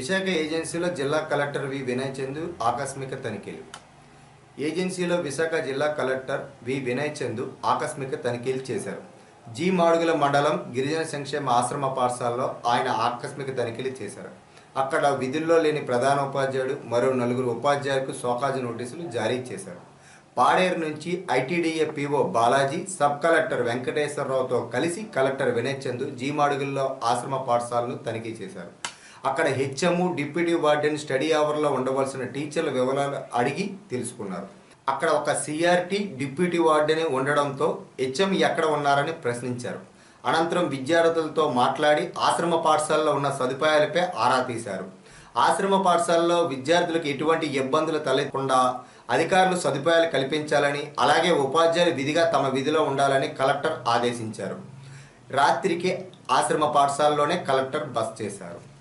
విశాఖ ఏజెన్సీలో జిల్లా కలెక్టర్ వి వినయ్ చందు ఆకస్మిక తనిఖీలు ఏజెన్సీలో విశాఖ జిల్లా కలెక్టర్ వి వినయ్ చందు ఆకస్మిక తనిఖీలు చేశారు జీ మాడుగుల మండలం గిరిజన సంక్షేమ ఆశ్రమ పాఠశాలలో ఆయన ఆకస్మిక తనిఖీలు చేశారు అక్కడ విధుల్లో లేని ప్రధాన ఉపాధ్యాయుడు మరో నలుగురు ఉపాధ్యాయులకు సోకాజు నోటీసులు జారీ చేశారు పాడేరు నుంచి ITDA PO Balaji sub collector వెంకటేశ్వరరావుతో కలిసి కలెక్టర్ వినయ్ చందు జీ మాడుగుల్లో ఆశ్రమ పాఠశాలను తనిఖీ చేశారు అక్కడ హెచ్ఎం డిప్యూటీ వార్డెన్ స్టడీ అవర్లో ఉండవలసిన టీచర్ల వివరాలు అడిగి తెలుసుకున్నారు అక్కడ ఒక సిఆర్టీ డిప్యూటీ వార్డెన్ ఉండడంతో హెచ్ఎం ఎక్కడ ఉన్నారని ప్రశ్నించారు అనంతరం విద్యార్థులతో మాట్లాడి ఆశ్రమ పాఠశాలలో ఉన్న సదుపాయాలపై ఆరా తీశారు ఆశ్రమ పాఠశాలలో విద్యార్థులకు ఎటువంటి ఇబ్బందులు తలెత్తకుండా అధికారులు సదుపాయాలు కల్పించాలని అలాగే ఉపాధ్యాయులు విధిగా తమ విధిలో ఉండాలని కలెక్టర్ ఆదేశించారు రాత్రికి ఆశ్రమ పాఠశాలలోనే కలెక్టర్ బస్ చేశారు